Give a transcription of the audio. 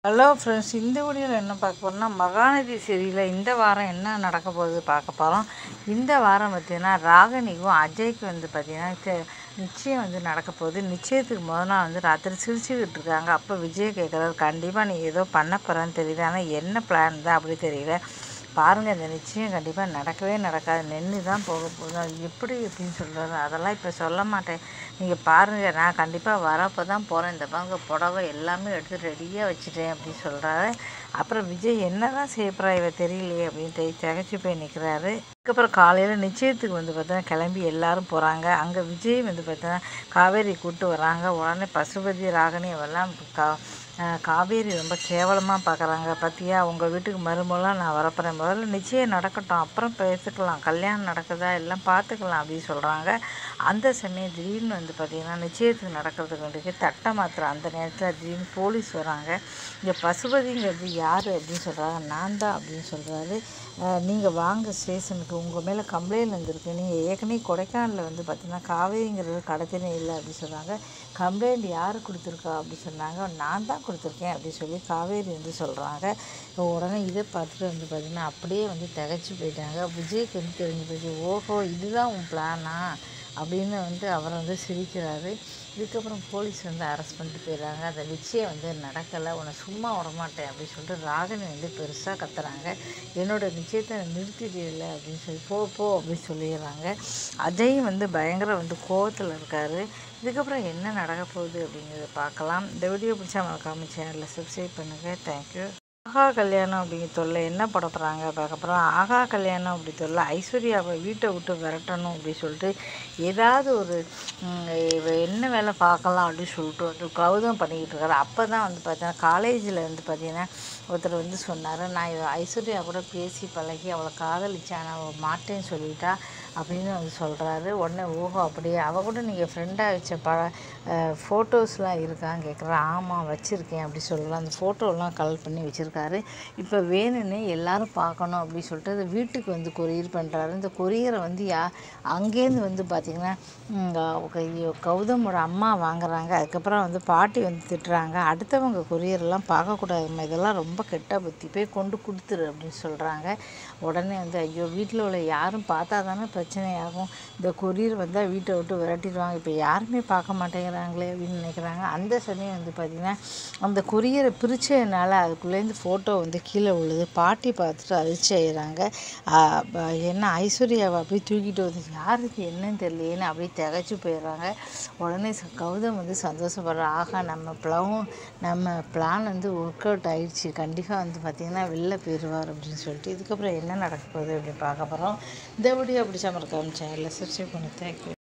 hello friends இந்த வீடியோவில் என்ன பார்க்க போகிறோம்னா மகாநதி சீரியலில் இந்த வாரம் என்ன நடக்க போகுது பார்க்க போகிறோம் இந்த வாரம் பார்த்தீங்கன்னா ராகினிக்கும் அஜய்க்கும் வந்து பார்த்தீங்கன்னா தெ- நிச்சயம் வந்து நடக்க போகுது நிச்சயத்துக்கு முதல் நாள் வந்து ராத்திரி சிரிச்சுக்கிட்டு இருக்காங்க அப்போ விஜய் கேட்குறாரு கண்டிப்பாக நீ ஏதோ பண்ண போகிறேன்னு தெரியுது ஆனால் என்ன பிளான் தான் அப்படி தெரியல பாருங்கள் இந்த நிச்சயம் கண்டிப்பாக நடக்கவே நடக்காது நின்று தான் போக போகுது அது எப்படி அப்படின்னு சொல்கிறாரு அதெல்லாம் இப்போ சொல்ல மாட்டேன் நீங்கள் பாருங்கள் நான் கண்டிப்பாக வரப்போ தான் போகிறேன் இந்த பாருங்க புடவை எல்லாமே எடுத்து ரெடியாக வச்சுட்டேன் அப்படின்னு சொல்கிறாரு அப்புறம் விஜய் என்ன தான் செய்யப்படுறா இவ தெரியலையே அப்படின்ட்டு திகச்சு போய் நிற்கிறாரு அதுக்கப்புறம் காலையில் நிச்சயத்துக்கு வந்து பார்த்தீங்கன்னா கிளம்பி எல்லாரும் போகிறாங்க அங்கே விஜய் வந்து பார்த்தீங்கன்னா காவேரி கூப்பிட்டு வராங்க உடனே பசுபதி ராகினி அவெல்லாம் கா அஹ் காவேரி ரொம்ப கேவலமாக பார்க்குறாங்க பார்த்தியா உங்கள் வீட்டுக்கு மருமகளாக நான் வரப்போகிறேன் முதல்ல நிச்சயம் நடக்கட்டும் அப்புறம் பேசிக்கலாம் கல்யாணம் நடக்குதா எல்லாம் பார்த்துக்கலாம் அப்படின்னு சொல்கிறாங்க அந்த சமயம் திடீர்னு வந்து பார்த்திங்கன்னா நிச்சயத்துக்கு நடக்கிறதுக்கு வேண்டிய தட்டை மாத்திரம் அந்த நேரத்தில் திடீர்னு போலீஸ் வராங்க இங்கே பசுபதிங்கிறது யார் அப்படின்னு சொல்கிறாங்க நான் தான் அப்படின்னு சொல்கிறாரு நீங்கள் வாங்க ஸ்டேஷனுக்கு உங்கள் மேலே கம்ப்ளைண்ட் வந்திருக்கு நீங்கள் ஏற்கனவே கொடைக்கானலில் வந்து பார்த்தீங்கன்னா காவேரிங்கிறது கடத்தினே இல்லை அப்படின்னு சொல்கிறாங்க கம்ப்ளைண்ட் யார் கொடுத்துருக்கா அப்படி சொன்னாங்க நான் தான் கொடுத்துருக்கேன் அப்படின்னு சொல்லி காவேரி வந்து சொல்கிறாங்க உடனே இதை பார்த்துட்டு வந்து பார்த்திங்கன்னா அப்படியே வந்து திகைச்சு போயிட்டாங்க விஜய்க்கு வந்து தெரிஞ்சு போயிடுச்சு ஓஹோ இதுதான் உன் பிளானா அப்படின்னு வந்து அவர் வந்து சிரிக்கிறாரு இதுக்கப்புறம் போலீஸ் வந்து அரெஸ்ட் பண்ணிட்டு போயிடுறாங்க அந்த நிச்சயம் வந்து நடக்கலை உன்னை சும்மா விடமாட்டேன் அப்படின்னு சொல்லிட்டு ராகினி வந்து பெருசாக கத்துறாங்க என்னோட நிச்சயத்தை நிறுத்திடல அப்படின்னு சொல்லி போ போ அப்படின்னு சொல்லிடுறாங்க அஜயும் வந்து பயங்கர வந்து கோவத்தில் இருக்கார் இதுக்கப்புறம் என்ன நடக்க போகுது அப்படிங்கிறத பார்க்கலாம் இந்த வீடியோ பிடிச்சா மறக்காம சேனலில் சப்ஸ்கிரைப் பண்ணுங்கள் தேங்க்யூ ஆகா கல்யாணம் அப்படிங்கிற தொல்லை என்ன பட போகிறாங்க பார்க்க போகிறோம் ஆகா கல்யாணம் அப்படி தொல்லை ஐஸ்வர்யாவை வீட்டை விட்டு விரட்டணும் அப்படி சொல்லிட்டு ஏதாவது ஒரு ம், இவ என்ன வேலை பார்க்கலாம் அப்படின்னு சொல்லிட்டு வந்து கௌதம் பண்ணிக்கிட்டு இருக்காரு அப்போ தான் வந்து பார்த்தீங்கன்னா காலேஜில் வந்து பார்த்தீங்கன்னா ஒருத்தர் வந்து சொன்னார் நான் இவ ஐஸ்வர்யா கூட பேசி பழகி அவளை காதலிச்சேன் அவள் மாட்டேன்னு சொல்லிட்டா அப்படின்னு வந்து சொல்கிறாரு உடனே ஓஹோ அப்படியே அவள் கூட நீங்கள் ஃப்ரெண்டாக வச்ச ப ஃபோட்டோஸ்லாம் இருக்கான்னு கேட்குறா ஆமாம் வச்சுருக்கேன் அப்படி சொல்லலாம் அந்த ஃபோட்டோலாம் கலெக்ட் பண்ணி வச்சுருக்காரு இப்போ வேணும்னே எல்லாரும் பார்க்கணும் அப்படின்னு சொல்லிட்டு அது வீட்டுக்கு வந்து கொரியர் பண்ணுறாரு இந்த கொரியரை வந்து யா அங்கேருந்து வந்து பார்த்திங்கன்னா ம், க- கௌதமோட அம்மா வாங்குறாங்க அதுக்கப்புறம் வந்து பாட்டி வந்து திட்டுறாங்க அடுத்தவங்க கொரியர்லாம் பார்க்கக்கூடாதும்மா இதெல்லாம் ரொம்ப கெட்ட புத்தி போய் கொண்டு கொடுத்துரு அப்படின்னு சொல்கிறாங்க உடனே வந்து ஐயோ வீட்டில் உள்ள யாரும் பார்த்தா தானே பிரச்சனையாகும் இந்த கொரியர் வந்தால் வீட்டை விட்டு விரட்டிடுவாங்க இப்போ யாருமே பார்க்க மாட்டேங்கிறாங்களே அப்படின்னு நினைக்கிறாங்க அந்த சமயம் வந்து பார்த்திங்கன்னா அந்த கொரியரை பிரித்ததுனால அதுக்குள்ளேருந்து ஃபோட்டோ வந்து கீழே விழுது பாட்டி பார்த்துட்டு அதிர்ச்சி ஆயிடுறாங்க ஆஹ் ப- என்ன ஐஸ்வர்யாவை அப்படியே தூக்கிட்டு வந்து யாருக்கு என்னன்னு தெரியலையேன்னு அப்படியே திகைச்சு போயிடுறாங்க உடனே ச- கௌதம் வந்து சந்தோஷப்படுற ஆகா நம்ம பிளவும் நம்ம பிளான் வந்து ஒர்க் அவுட் ஆயிடுச்சு கண்டிப்பாக வந்து பார்த்திங்கன்னா வெளில போயிடுவார் அப்படின்னு சொல்லிட்டு இதுக்கப்புறம் என்ன நடக்க போகுது அப்படின்னு பார்க்க போகிறோம் இந்த வீடியோ பிடிச்சா மறக்காம சேனலில் சப்ஸ்கிரைப் பண்ணி தேங்க்யூ